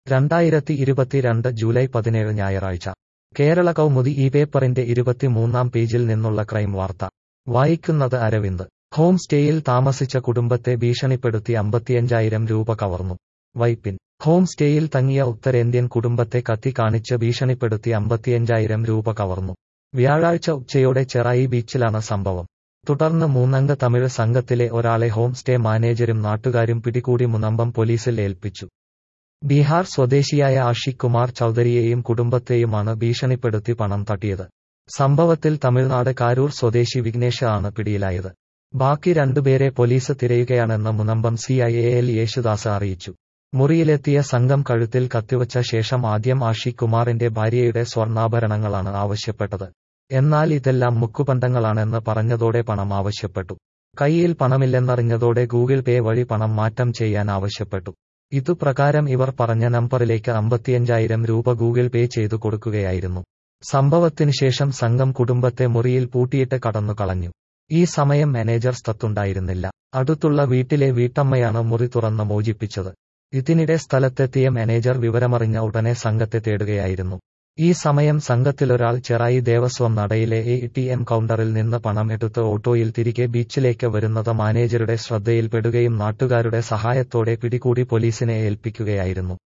രണ്ടായിരത്തി ഇരുപത്തിരണ്ട് ജൂലൈ പതിനേഴ് ഞായറാഴ്ച കേരള കൗമുദി ഈ പേപ്പറിന്റെ ഇരുപത്തിമൂന്നാം പേജിൽ നിന്നുള്ള ക്രൈം വാർത്ത വായിക്കുന്നത് അരവിന്ദ് ഹോം സ്റ്റേയിൽ താമസിച്ച കുടുംബത്തെ ഭീഷണിപ്പെടുത്തി അമ്പത്തിയഞ്ചായിരം രൂപ കവർന്നു വൈപ്പിൻ ഹോം സ്റ്റേയിൽ തങ്ങിയ ഉത്തരേന്ത്യൻ കുടുംബത്തെ കത്തി കാണിച്ച് ഭീഷണിപ്പെടുത്തി അമ്പത്തിയഞ്ചായിരം രൂപ കവർന്നു വ്യാഴാഴ്ച ഉച്ചയോടെ ചെറായി ബീച്ചിലാണ് സംഭവം തുടർന്ന് മൂന്നംഗ തമിഴ് സംഘത്തിലെ ഒരാളെ ഹോം സ്റ്റേ മാനേജരും നാട്ടുകാരും പിടികൂടി മുനമ്പം പോലീസിൽ ഏൽപ്പിച്ചു ബീഹാർ സ്വദേശിയായ ആഷിഖ് കുമാർ ചൌധരിയെയും കുടുംബത്തെയുമാണ് ഭീഷണിപ്പെടുത്തി പണം തട്ടിയത് സംഭവത്തിൽ തമിഴ്നാട് കാരൂർ സ്വദേശി വിഘ്നേഷ് ആണ് പിടിയിലായത് ബാക്കി രണ്ടുപേരെ പോലീസ് തിരയുകയാണെന്ന് Munambam C I A L Yesudas അറിയിച്ചു മുറിയിലെത്തിയ സംഘം കഴുത്തിൽ കത്തിവച്ച ശേഷം ആദ്യം ആഷിഖ് കുമാറിന്റെ ഭാര്യയുടെ സ്വർണ്ണാഭരണങ്ങളാണ് ആവശ്യപ്പെട്ടത് എന്നാൽ ഇതെല്ലാം മുക്കുപണ്ടങ്ങളാണെന്ന് പറഞ്ഞതോടെ പണം ആവശ്യപ്പെട്ടു കൈയിൽ പണമില്ലെന്നറിഞ്ഞതോടെ ഗൂഗിൾ പേ വഴി പണം മാറ്റം ചെയ്യാൻ ആവശ്യപ്പെട്ടു ഇതുപ്രകാരം ഇവർ പറഞ്ഞ നമ്പറിലേക്ക് അമ്പത്തിയഞ്ചായിരം രൂപ ഗൂഗിൾ പേ ചെയ്തു കൊടുക്കുകയായിരുന്നു സംഭവത്തിന് ശേഷം സംഘം കുടുംബത്തെ മുറിയിൽ പൂട്ടിയിട്ട് കടന്നു കളഞ്ഞു ഈ സമയം മാനേജർ സ്ഥത്തുണ്ടായിരുന്നില്ല അടുത്തുള്ള വീട്ടിലെ വീട്ടമ്മയാണ് മുറി തുറന്ന് മോചിപ്പിച്ചത് ഇതിനിടെ സ്ഥലത്തെത്തിയ മാനേജർ വിവരമറിഞ്ഞ ഉടനെ സംഘത്തെ തേടുകയായിരുന്നു ഈ സമയം സംഘത്തിലൊരാൾ ചെറായി ദേവസ്വം നടയിലെ എ ടി എം കൗണ്ടറിൽ നിന്ന് പണം എടുത്ത് ഓട്ടോയിൽ തിരികെ ബീച്ചിലേക്ക് വരുന്നത് മാനേജരുടെ ശ്രദ്ധയിൽപ്പെടുകയും നാട്ടുകാരുടെ സഹായത്തോടെ പിടികൂടി പോലീസിനെ ഏൽപ്പിക്കുകയായിരുന്നു